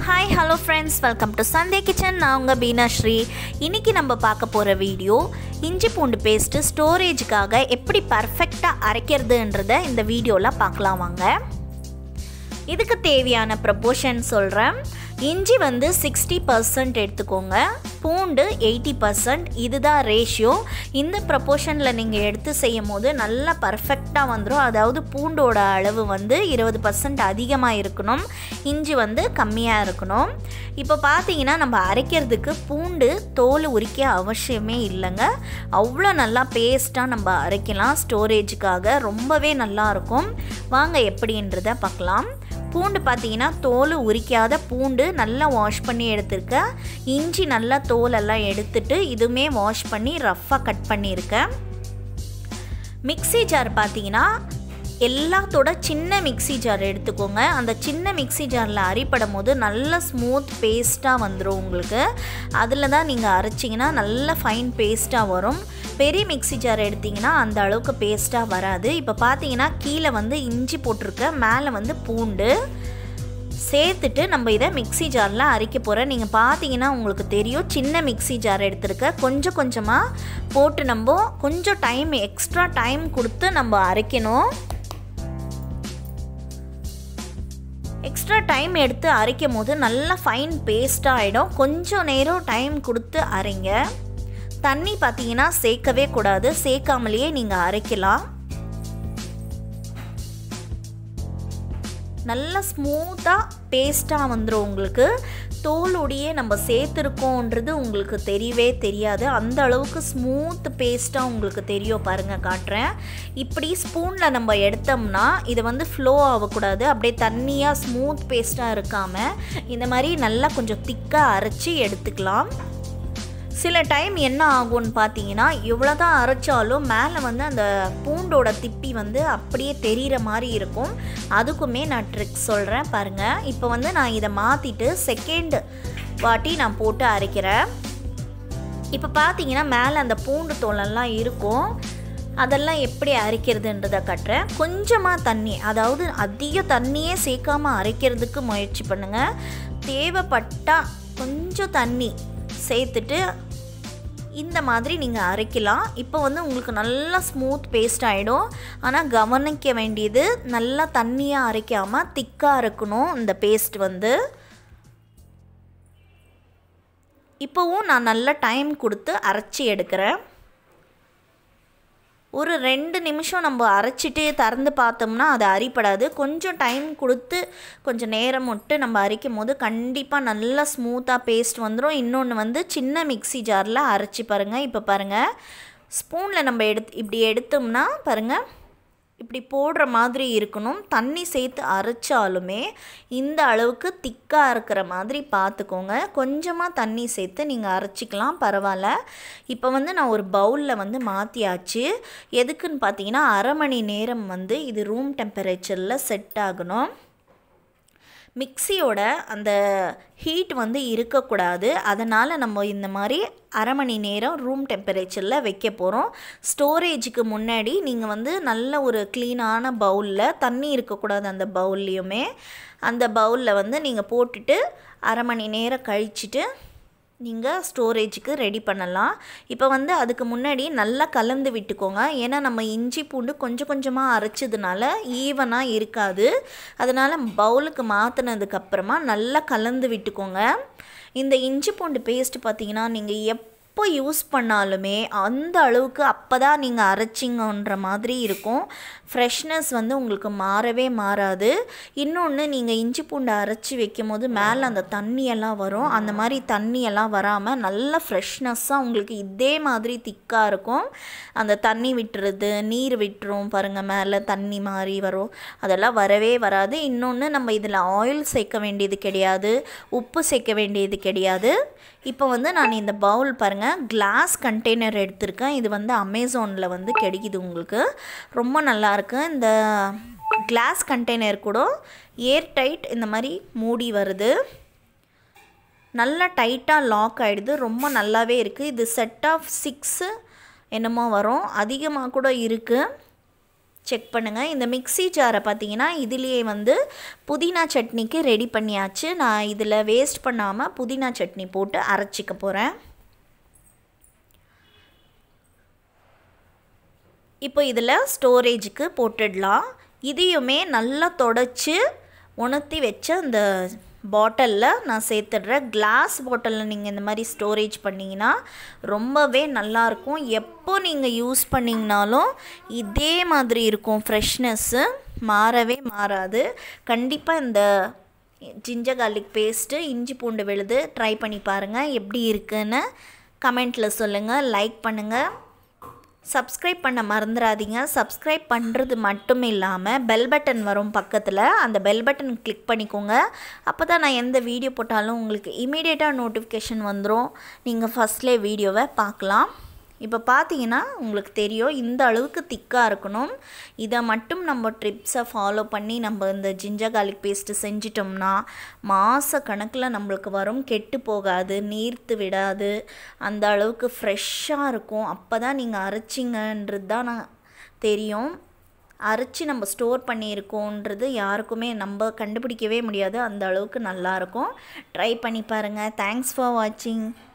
hi hello friends welcome to Sunday kitchen நான் உங்கள் பீனா ஸ்ரீ இன்றைக்கி நம்ம பார்க்க போகிற வீடியோ இஞ்சி பூண்டு பேஸ்ட்டு ஸ்டோரேஜுக்காக எப்படி பர்ஃபெக்டாக அரைக்கிறதுன்றத இந்த வீடியோவில் பார்க்கலாம் வாங்க இதுக்கு தேவையான ப்ரப்போர்ஷன் சொல்கிறேன் இஞ்சி வந்து சிக்ஸ்டி பர்சன்ட் எடுத்துக்கோங்க பூண்டு எயிட்டி பர்சன்ட் இதுதான் ரேஷியோ இந்த ப்ரப்போர்ஷனில் நீங்கள் எடுத்து செய்யும் போது நல்லா பர்ஃபெக்டாக வந்துடும் அதாவது பூண்டோட அளவு வந்து இருபது பர்சன்ட் அதிகமாக இருக்கணும் இஞ்சி வந்து கம்மியாக இருக்கணும் இப்போ பார்த்தீங்கன்னா நம்ம அரைக்கிறதுக்கு பூண்டு தோல் உரிக்க அவசியமே இல்லைங்க அவ்வளோ நல்லா பேஸ்ட்டாக நம்ம அரைக்கலாம் ஸ்டோரேஜுக்காக ரொம்பவே நல்லாயிருக்கும் வாங்க எப்படின்றத பார்க்கலாம் பூண்டு பார்த்தீங்கன்னா தோல் உரிக்காத பூண்டு நல்லா வாஷ் பண்ணி எடுத்திருக்கேன் இஞ்சி நல்லா தோலெல்லாம் எடுத்துட்டு இதுவுமே வாஷ் பண்ணி ரஃப்பாக கட் பண்ணியிருக்கேன் மிக்ஸி ஜார் பார்த்தீங்கன்னா எல்லாத்தோட சின்ன மிக்ஸி ஜார் எடுத்துக்கோங்க அந்த சின்ன மிக்ஸி ஜாரில் அரிப்படும் போது நல்ல ஸ்மூத் பேஸ்ட்டாக வந்துடும் உங்களுக்கு அதில் தான் நீங்கள் அரைச்சிங்கன்னா நல்ல ஃபைன் பேஸ்ட்டாக வரும் பெரிய மிக்ஸி ஜார் எடுத்திங்கன்னா அந்த அளவுக்கு பேஸ்ட்டாக வராது இப்போ பார்த்தீங்கன்னா கீழே வந்து இஞ்சி போட்டிருக்க மேலே வந்து பூண்டு சேர்த்துட்டு நம்ம இதை மிக்ஸி ஜாரில் அரைக்க போகிறேன் நீங்கள் பார்த்தீங்கன்னா உங்களுக்கு தெரியும் சின்ன மிக்ஸி ஜார் எடுத்துருக்க கொஞ்சம் கொஞ்சமாக போட்டு நம்ம கொஞ்சம் டைம் எக்ஸ்ட்ரா டைம் கொடுத்து நம்ம அரைக்கணும் எக்ஸ்ட்ரா டைம் எடுத்து அரைக்கும் போது நல்லா ஃபைன் பேஸ்ட்டாக ஆகிடும் கொஞ்சம் நேரம் டைம் கொடுத்து அரைங்க தண்ணி பார்த்தீங்கன்னா சேர்க்கவே கூடாது சேர்க்காமலேயே நீங்கள் அரைக்கலாம் நல்லா ஸ்மூத்தாக பேஸ்ட்டாக வந்துடும் உங்களுக்கு தோலுடையே நம்ம சேர்த்துருக்கோன்றது உங்களுக்கு தெரியவே தெரியாது அந்த அளவுக்கு ஸ்மூத் பேஸ்ட்டாக உங்களுக்கு தெரியும் பாருங்கள் காட்டுறேன் இப்படி ஸ்பூனில் நம்ம எடுத்தோம்னா இது வந்து ஃப்ளோ ஆகக்கூடாது அப்படியே தண்ணியாக ஸ்மூத் பேஸ்ட்டாக இருக்காமல் இந்த மாதிரி நல்லா கொஞ்சம் திக்காக அரைச்சி எடுத்துக்கலாம் சில டைம் என்ன ஆகும்னு பார்த்தீங்கன்னா எவ்வளோ தான் அரைச்சாலும் மேலே வந்து அந்த பூண்டோட திப்பி வந்து அப்படியே தெரிகிற மாதிரி இருக்கும் அதுக்குமே நான் ட்ரிக் சொல்கிறேன் பாருங்கள் இப்போ வந்து நான் இதை மாற்றிட்டு செகண்ட் வாட்டி நான் போட்டு அரைக்கிறேன் இப்போ பார்த்தீங்கன்னா மேலே அந்த பூண்டு தோலெல்லாம் இருக்கும் அதெல்லாம் எப்படி அரைக்கிறதுன்றதை கட்டுறேன் கொஞ்சமாக தண்ணி அதாவது அதிக தண்ணியே சேர்க்காம அரைக்கிறதுக்கு முயற்சி பண்ணுங்கள் தேவைப்பட்டால் கொஞ்சம் தண்ணி சேர்த்துட்டு இந்த மாதிரி நீங்கள் அரைக்கலாம் இப்போ வந்து உங்களுக்கு நல்லா ஸ்மூத் பேஸ்ட் ஆகிடும் ஆனால் கவனிக்க வேண்டியது நல்லா தண்ணியாக அரைக்காமல் திக்காக இருக்கணும் இந்த பேஸ்ட் வந்து இப்போவும் நான் நல்ல டைம் கொடுத்து அரைச்சி எடுக்கிறேன் ஒரு ரெண்டு நிமிஷம் நம்ம அரைச்சிட்டு திறந்து பார்த்தோம்னா அது அரிப்படாது கொஞ்சம் டைம் கொடுத்து கொஞ்சம் நேரம் விட்டு நம்ம அரைக்கும் போது கண்டிப்பாக நல்லா ஸ்மூத்தாக பேஸ்ட் வந்துடும் இன்னொன்று வந்து சின்ன மிக்ஸி ஜாரில் அரைச்சி பாருங்கள் இப்போ பாருங்கள் ஸ்பூனில் நம்ம எடுத்து இப்படி எடுத்தோம்னா பாருங்கள் இப்படி போடுற மாதிரி இருக்கணும் தண்ணி சேர்த்து அரைச்சாலுமே இந்த அளவுக்கு திக்காக இருக்கிற மாதிரி பார்த்துக்கோங்க கொஞ்சமாக தண்ணி சேர்த்து நீங்கள் அரைச்சிக்கலாம் பரவாயில்ல இப்போ வந்து நான் ஒரு பவுலில் வந்து மாற்றியாச்சு எதுக்குன்னு பார்த்தீங்கன்னா அரை மணி நேரம் வந்து இது ரூம் டெம்பரேச்சரில் செட் ஆகணும் மிக்சியோட அந்த ஹீட் வந்து இருக்கக்கூடாது அதனால் நம்ம இந்த மாதிரி அரை மணி நேரம் ரூம் டெம்பரேச்சரில் வைக்க போகிறோம் ஸ்டோரேஜுக்கு முன்னாடி நீங்கள் வந்து நல்ல ஒரு க்ளீனான பவுலில் தண்ணி இருக்கக்கூடாது அந்த பவுல்லையுமே அந்த பவுலில் வந்து நீங்கள் போட்டுட்டு அரை மணி நேரம் கழிச்சிட்டு நீங்கள் ஸ்டோரேஜுக்கு ரெடி பண்ணலாம் இப்போ வந்து அதுக்கு முன்னாடி நல்லா கலந்து விட்டுக்கோங்க ஏன்னா நம்ம இஞ்சி பூண்டு கொஞ்சம் கொஞ்சமாக அரைச்சதுனால ஈவனாக இருக்காது அதனால் பவுலுக்கு மாற்றினதுக்கப்புறமா நல்லா கலந்து விட்டுக்கோங்க இந்த இஞ்சி பூண்டு பேஸ்ட் பார்த்திங்கன்னா நீங்கள் எப் எப்போ யூஸ் பண்ணாலுமே அந்த அளவுக்கு அப்போ தான் நீங்கள் அரைச்சிங்கன்ற மாதிரி இருக்கும் ஃப்ரெஷ்னஸ் வந்து உங்களுக்கு மாறவே மாறாது இன்னொன்று நீங்கள் இஞ்சி பூண்டு அரைச்சி வைக்கும் போது மேலே அந்த தண்ணியெல்லாம் வரும் அந்த மாதிரி தண்ணியெல்லாம் வராமல் நல்ல ஃப்ரெஷ்னஸ்ஸாக உங்களுக்கு இதே மாதிரி திக்காக இருக்கும் அந்த தண்ணி விட்டுறது நீர் விட்டுரும் பாருங்கள் மேலே தண்ணி மாதிரி வரும் அதெல்லாம் வரவே வராது இன்னொன்று நம்ம இதில் ஆயில் சேர்க்க வேண்டியது கிடையாது உப்பு சேர்க்க வேண்டியது கிடையாது இப்போ வந்து நான் இந்த பவுல் பாருங்கள் கிளாஸ் கண்டெய்னர் எடுத்திருக்கேன் இது வந்து அமேசானில் வந்து கிடைக்குது உங்களுக்கு ரொம்ப நல்லாயிருக்கு இந்த கிளாஸ் கண்டெய்னர் கூட ஏர் டைட் இந்த மாதிரி மூடி வருது நல்லா டைட்டாக லாக் ஆகிடுது ரொம்ப நல்லாவே இருக்குது இது செட் ஆஃப் சிக்ஸு என்னமோ வரும் அதிகமாக கூட இருக்குது செக் பண்ணுங்கள் இந்த மிக்ஸி ஜாரை பார்த்தீங்கன்னா இதுலேயே வந்து புதினா சட்னிக்கு ரெடி பண்ணியாச்சு நான் இதில் வேஸ்ட் பண்ணாமல் புதினா சட்னி போட்டு அரைச்சிக்க போகிறேன் இப்போ இதில் ஸ்டோரேஜுக்கு போட்டுடலாம் இதையுமே நல்லா தொடச்சி உணர்த்தி வச்ச அந்த பாட்டிலில் நான் சேர்த்துடுறேன் கிளாஸ் பாட்டிலில் நீங்கள் இந்த மாதிரி ஸ்டோரேஜ் பண்ணிங்கன்னா ரொம்பவே நல்லாயிருக்கும் எப்போ நீங்கள் யூஸ் பண்ணிங்கனாலும் இதே மாதிரி இருக்கும் ஃப்ரெஷ்னஸ்ஸு மாறவே மாறாது கண்டிப்பாக இந்த ஜிஞ்சர் கார்லிக் பேஸ்ட்டு இஞ்சி பூண்டு விழுது ட்ரை பண்ணி பாருங்கள் எப்படி இருக்குன்னு கமெண்ட்டில் சொல்லுங்கள் லைக் பண்ணுங்கள் சப்ஸ்கிரைப் பண்ண மறந்துடாதீங்க சப்ஸ்கிரைப் பண்ணுறது மட்டும் இல்லாமல் பெல் பட்டன் வரும் பக்கத்தில் அந்த பெல் பட்டன் கிளிக் பண்ணிக்கோங்க அப்போ தான் நான் எந்த வீடியோ போட்டாலும் உங்களுக்கு இமீடியட்டாக நோட்டிஃபிகேஷன் வந்துடும் நீங்கள் ஃபஸ்ட்லேயே வீடியோவை பார்க்கலாம் இப்போ பார்த்தீங்கன்னா உங்களுக்கு தெரியும் இந்த அளவுக்கு திக்காக இருக்கணும் இதை மட்டும் நம்ம ட்ரிப்ஸை ஃபாலோ பண்ணி நம்ம இந்த ஜிஞ்சர் கார்லிக் பேஸ்ட்டு செஞ்சிட்டோம்னா மாத கணக்கில் நம்மளுக்கு வரும் கெட்டு போகாது நீர்த்து விடாது அந்த அளவுக்கு ஃப்ரெஷ்ஷாக இருக்கும் அப்போ தான் நீங்கள் அரைச்சிங்கன்றது தான் நான் தெரியும் அரைச்சி நம்ம ஸ்டோர் பண்ணியிருக்கோன்றது யாருக்குமே நம்ம கண்டுபிடிக்கவே முடியாது அந்த அளவுக்கு நல்லாயிருக்கும் ட்ரை பண்ணி பாருங்கள் தேங்க்ஸ் ஃபார் வாட்சிங்